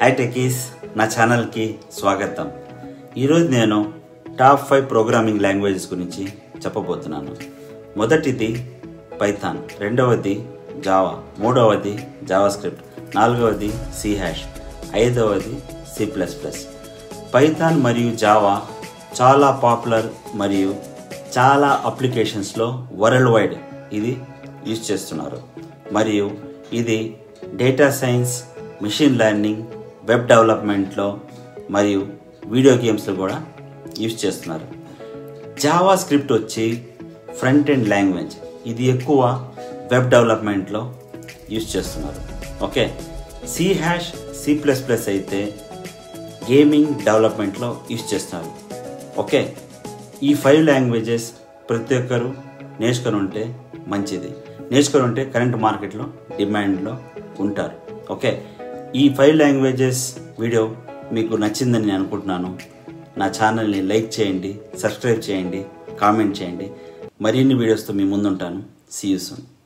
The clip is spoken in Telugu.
ఐటెకీస్ నా ఛానల్కి స్వాగతం ఈరోజు నేను టాప్ ఫైవ్ ప్రోగ్రామింగ్ లాంగ్వేజెస్ గురించి చెప్పబోతున్నాను మొదటిది పైథాన్ రెండవది జావా మూడవది జావా స్క్రిప్ట్ నాలుగవది సి హ్యాష్ ఐదవది సి ప్లస్ ప్లస్ పైథాన్ మరియు జావా చాలా పాపులర్ మరియు చాలా అప్లికేషన్స్లో వరల్డ్ వైడ్ ఇది యూజ్ చేస్తున్నారు మరియు ఇది data science machine learning web డెవలప్మెంట్లో మరియు వీడియో గేమ్స్లో కూడా యూజ్ చేస్తున్నారు జావా స్క్రిప్ట్ వచ్చి ఫ్రంట్ ఎండ్ లాంగ్వేజ్ ఇది ఎక్కువ వెబ్ డెవలప్మెంట్లో యూజ్ చేస్తున్నారు okay C hash C plus plus అయితే గేమింగ్ డెవలప్మెంట్లో యూజ్ చేస్తున్నారు ఓకే ఈ ఫైవ్ లాంగ్వేజెస్ ప్రతి ఒక్కరు నేర్చుకొని ఉంటే మంచిది నేర్చుకొని ఉంటే కరెంట్ మార్కెట్లో డిమాండ్లో ఉంటారు ఓకే ఈ ఫైవ్ లాంగ్వేజెస్ వీడియో మీకు నచ్చిందని నేను అనుకుంటున్నాను నా ఛానల్ని లైక్ చేయండి సబ్స్క్రైబ్ చేయండి కామెంట్ చేయండి మరిన్ని వీడియోస్తో మీ ముందుంటాను సీ యూ సూన్